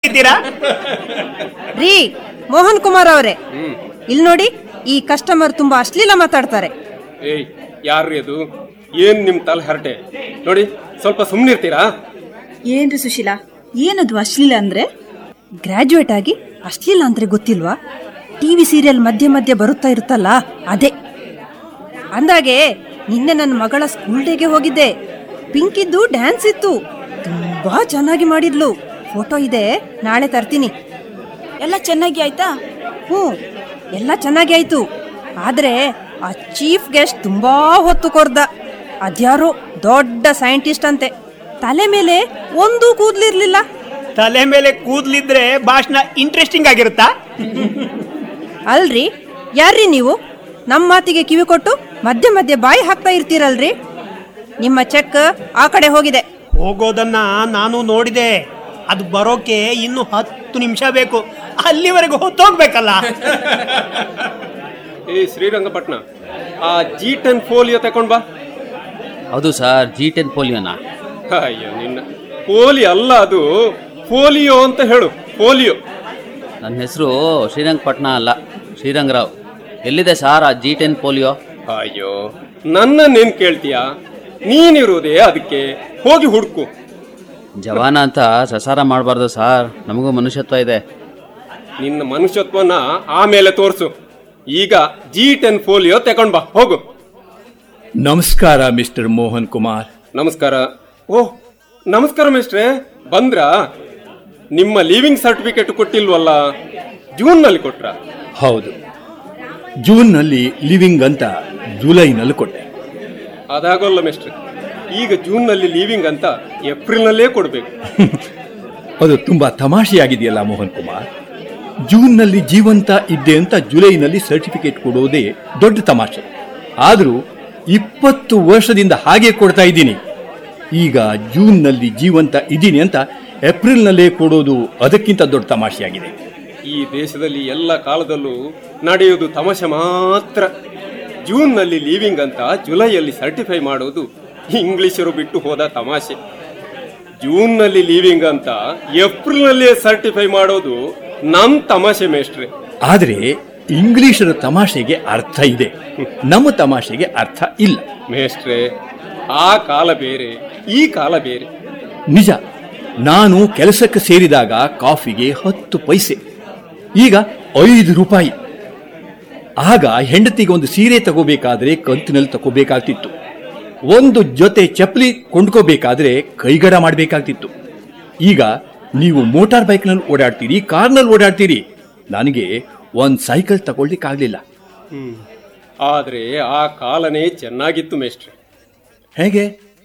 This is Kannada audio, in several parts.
ಹಾಕಿದ್ದೀರಾ ರೀ ಮೋಹನ್ ಕುಮಾರ್ ಅವರೇ ಇಲ್ಲಿ ನೋಡಿ ಈ ಕಸ್ಟಮರ್ ತುಂಬಾ ಅಶ್ಲೀಲ ಮಾತಾಡ್ತಾರೆ ಏಯ್ ಯಾರ್ರಿ ಅದು ಏನ್ ನಿಮ್ ತಲೆ ಹರಟೆ ನೋಡಿ ಸ್ವಲ್ಪ ಸುಮ್ನಿರ್ತೀರಾ ಏನ್ರಿ ಸುಶೀಲಾ ಏನದು ಅಶ್ಲೀಲ ಅಂದ್ರೆ ಗ್ರಾಜುಯೇಟ್ ಆಗಿ ಅಶ್ಲೀಲ ಅಂದ್ರೆ ಗೊತ್ತಿಲ್ವಾ ಟಿವಿ ಸೀರಿಯಲ್ ಮಧ್ಯೆ ಮಧ್ಯೆ ಬರುತ್ತಾ ಇರುತ್ತಲ್ಲ ಅದೇ ಅಂದಾಗೆ ನಿನ್ನೆ ನನ್ನ ಮಗಳ ಸ್ಕೂಲ್ ಡೇಗೆ ಹೋಗಿದ್ದೆ ಪಿಂಕಿದ್ದು ಡ್ಯಾನ್ಸ್ ಇತ್ತು ತುಂಬಾ ಚೆನ್ನಾಗಿ ಮಾಡಿದ್ಲು ಫೋಟೋ ಇದೆ ನಾಳೆ ತರ್ತೀನಿ ಎಲ್ಲ ಚೆನ್ನಾಗಿ ಆಯ್ತಾ ಹ್ಞೂ ಎಲ್ಲ ಚೆನ್ನಾಗಿ ಆಯ್ತು ಆದ್ರೆ ಆ ಚೀಫ್ ಗೆಸ್ಟ್ ತುಂಬಾ ಹೊತ್ತು ಕೊರ್ದ ಅದ್ಯಾರೋ ದೊಡ್ಡ ಸೈಂಟಿಸ್ಟ್ ಅಂತೆ ತಲೆ ಮೇಲೆ ಒಂದೂ ಕೂದ್ಲಿರ್ಲಿಲ್ಲ ತಲೆ ಮೇಲೆ ಕೂದ್ಲಿದ್ರೆ ಭಾಷಣ ಇಂಟ್ರೆಸ್ಟಿಂಗ್ ಆಗಿರುತ್ತಾ ಅಲ್ರಿ ಯಾರ್ರಿ ನೀವು ನಮ್ಮ ಮಾತಿಗೆ ಕಿವಿ ಕೊಟ್ಟು ಮಧ್ಯೆ ಮಧ್ಯೆ ಬಾಯಿ ಹಾಕ್ತಾ ಇರ್ತೀರಲ್ರಿ ನಿಮ್ಮ ಚೆಕ್ ಆ ಕಡೆ ಹೋಗಿದೆ ಹೋಗೋದನ್ನ ನಾನು ನೋಡಿದೆ ಅದು ಬರೋಕೆ ಇನ್ನು ಹತ್ತು ನಿಮಿಷ ಬೇಕು ಅಲ್ಲಿವರೆಗೂ ಹೊತ್ತೋಗ್ಬೇಕಲ್ಲ ಏ ಶ್ರೀರಂಗಪಟ್ನ ಆ ಜಿ ಟೆನ್ ಫೋಲಿಯೋ ತಕೊಂಡ್ ಬಾ ಹೌದು ಸರ್ ಜಿ ಟೆನ್ ಪೋಲಿಯೋನಾ ಅಯ್ಯೋ ನಿನ್ನ ಪೋಲಿಯೋ ಅಲ್ಲ ಅದು ಫೋಲಿಯೋ ಅಂತ ಹೇಳು ಫೋಲಿಯೋ ನನ್ನ ಹೆಸರು ಶ್ರೀರಂಗಪಟ್ಟಣ ಅಲ್ಲ ಶ್ರೀರಂಗರಾವ್ ಎಲ್ಲಿದೆ ಸರ್ ಆ ಜಿ ಟೆನ್ ಪೋಲಿಯೋ ಅಯ್ಯೋ ನನ್ನನ್ನೇನ್ ಕೇಳ್ತೀಯಾ ನೀನಿರುವುದೇ ಅದಕ್ಕೆ ಹೋಗಿ ಹುಡುಕು ಜವಾನ ಅಂತ ಸಸಾರ ಮಾಡಬಾರ್ದು ಸರ್ ನಮಗೂ ಮನುಷ್ಯತ್ವ ಇದೆ ನಿನ್ನ ಮನುಷ್ಯತ್ವನ ಆಮೇಲೆ ತೋರ್ಸು ಈಗ ಜಿ ಟೆನ್ ಫೋಲಿಯೋ ತಕೊಂಡ್ ಬಾ ಹೋಗು ನಮಸ್ಕಾರ ಮಿಸ್ಟರ್ ಮೋಹನ್ ಕುಮಾರ್ ನಮಸ್ಕಾರ ಓಹ್ ನಮಸ್ಕಾರ ಮಿಸ್ಟ್ರೆ ಬಂದ್ರಾ ನಿಮ್ಮ ಲೀವಿಂಗ್ ಸರ್ಟಿಫಿಕೇಟ್ ಕೊಟ್ಟಿಲ್ವಲ್ಲ ಜೂನ್ನಲ್ಲಿ ಕೊಟ್ರ ಹೌದು ಜೂನ್ನಲ್ಲಿ ಲಿವಿಂಗ್ ಅಂತ ಜುಲೈನಲ್ಲಿ ಕೊಟ್ಟೆ ಅದಾಗೋಲ್ಲ ಮಿಸ್ಟ್ರೆ ಈಗ ಜೂನ್ನಲ್ಲಿ ಲೀವಿಂಗ್ ಅಂತ ಏಪ್ರಿಲ್ನಲ್ಲೇ ಕೊಡ್ಬೇಕು ಅದು ತುಂಬಾ ತಮಾಷೆಯಾಗಿದೆಯಲ್ಲ ಮೋಹನ್ ಕುಮಾರ್ ಜೂನ್ನಲ್ಲಿ ಜೀವಂತ ಇದ್ದೆ ಅಂತ ಜುಲೈನಲ್ಲಿ ಸರ್ಟಿಫಿಕೇಟ್ ಕೊಡೋದೇ ದೊಡ್ಡ ತಮಾಷೆ ಆದರೂ ಇಪ್ಪತ್ತು ವರ್ಷದಿಂದ ಹಾಗೆ ಕೊಡ್ತಾ ಇದ್ದೀನಿ ಈಗ ಜೂನ್ನಲ್ಲಿ ಜೀವಂತ ಇದ್ದೀನಿ ಅಂತ ಏಪ್ರಿಲ್ನಲ್ಲೇ ಕೊಡೋದು ಅದಕ್ಕಿಂತ ದೊಡ್ಡ ತಮಾಷೆಯಾಗಿದೆ ಈ ದೇಶದಲ್ಲಿ ಎಲ್ಲ ಕಾಲದಲ್ಲೂ ನಡೆಯುವುದು ತಮಾಷೆ ಮಾತ್ರ ಜೂನ್ನಲ್ಲಿ ಲೀವಿಂಗ್ ಅಂತ ಜುಲೈಯಲ್ಲಿ ಸರ್ಟಿಫೈ ಮಾಡೋದು ಇಂಗ್ಲಿಷರು ಬಿಟ್ಟು ಹೋದ ತಮಾಷೆ ಜೂನ್ನಲ್ಲಿ ಲೀವಿಂಗ್ ಅಂತ ಏಪ್ರಿಲ್ನಲ್ಲೇ ಸರ್ಟಿಫೈ ಮಾಡೋದು ನಮ್ ತಮಾಷೆ ಮೇಷ್ಟ್ರೆ ಆದರೆ ಇಂಗ್ಲಿಷರ ತಮಾಷೆಗೆ ಅರ್ಥ ಇದೆ ನಮ್ಮ ತಮಾಷೆಗೆ ಅರ್ಥ ಇಲ್ಲ ಮೇಷ್ಟ್ರೆ ಆ ಕಾಲ ಬೇರೆ ಈ ಕಾಲ ಬೇರೆ ನಿಜ ನಾನು ಕೆಲಸಕ್ಕೆ ಸೇರಿದಾಗ ಕಾಫಿಗೆ ಹತ್ತು ಪೈಸೆ ಈಗ ಐದು ರೂಪಾಯಿ ಆಗ ಹೆಂಡತಿಗೆ ಒಂದು ಸೀರೆ ತಗೋಬೇಕಾದ್ರೆ ಕಂತಿನಲ್ಲಿ ತಗೋಬೇಕಾಗ್ತಿತ್ತು ಒಂದು ಜೊತೆ ಚಪ್ಪಲಿ ಕೊಂಡ್ಕೋಬೇಕಾದ್ರೆ ಕೈಗಡ ಮಾಡಬೇಕಾಗ್ತಿತ್ತು ಈಗ ನೀವು ಮೋಟಾರ್ ಬೈಕ್ನಲ್ಲಿ ಓಡಾಡ್ತೀರಿ ಕಾರ್ನಲ್ಲಿ ಓಡಾಡ್ತೀರಿ ನನಗೆ ಒಂದು ಸೈಕಲ್ ತಗೊಳ್ಲಿಕ್ಕಾಗ್ಲಿಲ್ಲ ಹ್ಮ್ ಆದ್ರೆ ಆ ಕಾಲನೇ ಚೆನ್ನಾಗಿತ್ತು ಮೇಷ್ಟ್ರೆ ಹೇಗೆ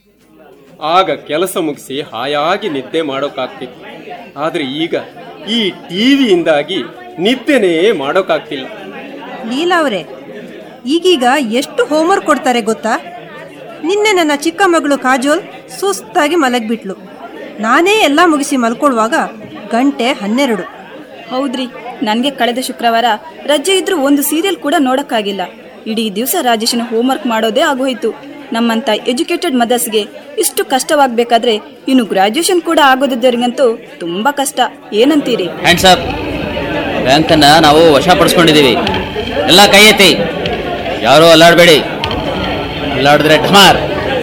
ಆಗ ಕೆಲಸ ಮುಗಿಸಿ ಹಾಯಾಗಿ ನಿದ್ದೆ ಮಾಡೋಕ್ಕಾಗ್ತಿತ್ತು ಆದ್ರೆ ಈಗ ಈ ಟಿವಿಯಿಂದಾಗಿ ನಿದ್ದೆನೇ ಮಾಡೋಕ್ಕಾಗ್ತಿಲ್ಲ ಲೀಲಾ ಅವರೇ ಈಗೀಗ ಎಷ್ಟು ಹೋಮ್ವರ್ಕ್ ಕೊಡ್ತಾರೆ ಗೊತ್ತಾ ನಿನ್ನೆ ನನ್ನ ಚಿಕ್ಕ ಮಗಳು ಕಾಜೋಲ್ ಸುಸ್ತಾಗಿ ಮಲಗ್ಬಿಟ್ಲು ನಾನೇ ಎಲ್ಲ ಮುಗಿಸಿ ಮಲ್ಕೊಳ್ಳುವಾಗ ಗಂಟೆ ಹನ್ನೆರಡು ಹೌದ್ರಿ ನನ್ಗೆ ಕಳೆದ ಶುಕ್ರವಾರ ರಜೆ ಇದ್ರೂ ಒಂದು ಸೀರಿಯಲ್ ಕೂಡ ನೋಡಕ್ಕಾಗಿಲ್ಲ ಇಡೀ ದಿವಸ ರಾಜೇಶನ ಹೋಮ್ವರ್ಕ್ ಮಾಡೋದೇ ಆಗೋಯ್ತು ನಮ್ಮಂತ ಎಜುಕೇಟೆಡ್ ಮದರ್ಸ್ಗೆ ಇಷ್ಟು ಕಷ್ಟವಾಗ್ಬೇಕಾದ್ರೆ ಇನ್ನು ಗ್ರಾಜ್ಯುಯೇಷನ್ ಕೂಡ ಆಗೋದಿದ್ದರಿಗಂತೂ ತುಂಬಾ ಕಷ್ಟ ಏನಂತೀರಿ ಹ್ಯಾಂಡ್ಸ್ ಅಪ್ ಬ್ಯಾಂಕನ್ನ ನಾವು ವಶಪಡಿಸ್ಕೊಂಡಿದ್ದೀವಿ ಎಲ್ಲ ಕೈ ಎತ್ತಿ ಯಾರೂ ಅಲ್ಲಾಡಬೇಡಿ ಅಲ್ಲಾಡಿದ್ರೆ ಢಮಾರ್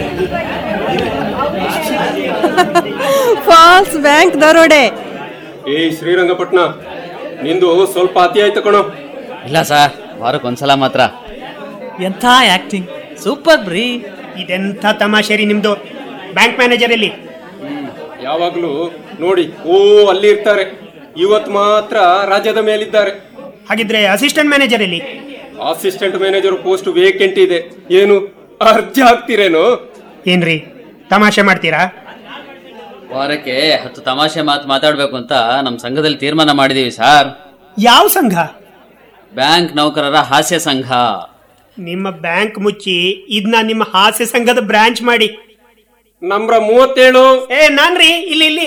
ಫಾಲ್ಸ್ ಬ್ಯಾಂಕ್ ದರೋಡೆ ಏ ಶ್ರೀರಂಗಪಟ್ನ ನಿಂದು ಸ್ವಲ್ಪ ಅತಿ ಆಯ್ತು ಕಣೋ ಇಲ್ಲ ಸರ್ ವಾರಕ್ಕೆ ಒಂದ್ಸಲ ಮಾತ್ರ ಎಂಥ ಆಕ್ಟಿಂಗ್ ಸೂಪರ್ ಬ್ರೀ ಇದೆಂಥ ತಮಾಷೆ ರೀ ನಿಮ್ದು ಬ್ಯಾಂಕ್ ಮ್ಯಾನೇಜರ್ ಎಲ್ಲಿ ಯಾವಾಗ್ಲೂ ನೋಡಿ ಓ ಅಲ್ಲಿ ಇರ್ತಾರೆ ಇವತ್ ಮಾತ್ರ ರಾಜ್ಯದ ಮೇಲಿದ್ದಾರೆ ಹಾಗಿದ್ರೆ ಅಸಿಸ್ಟೆಂಟ್ ಮ್ಯಾನೇಜರ್ ಎಲ್ಲಿ ಅಸಿಸ್ಟೆಂಟ್ ಮ್ಯಾನೇಜರ್ ಪೋಸ್ಟ್ ವೇಕೆಂಟ್ ಇದೆ ಏನು ಅರ್ಜಿ ಹಾಕ್ತಿರೇನು ಏನ್ರಿ ತಮಾಷೆ ಮಾಡ್ತೀರಾ ವಾರಕ್ಕೆ ಹತ್ತು ತಮಾಷೆ ಮಾತು ಮಾತಾಡಬೇಕು ಅಂತ ನಮ್ಮ ಸಂಘದಲ್ಲಿ ತೀರ್ಮಾನ ಮಾಡಿದೀವಿ ಸರ್ ಯಾವ ಸಂಘ ಬ್ಯಾಂಕ್ ನೌಕರರ ಹಾಸ್ಯ ಸಂಘ ನಿಮ್ಮ ಬ್ಯಾಂಕ್ ಮುಚ್ಚಿ ಇದನ್ನ ನಿಮ್ಮ ಹಾಸ್ಯ ಸಂಘದ ಬ್ರಾಂಚ್ ಮಾಡಿ ನಂಬ್ರ ಮೂವತ್ತೇಳು ಏ ನಾನ್ರಿ ಇಲ್ಲಿ ಇಲ್ಲಿ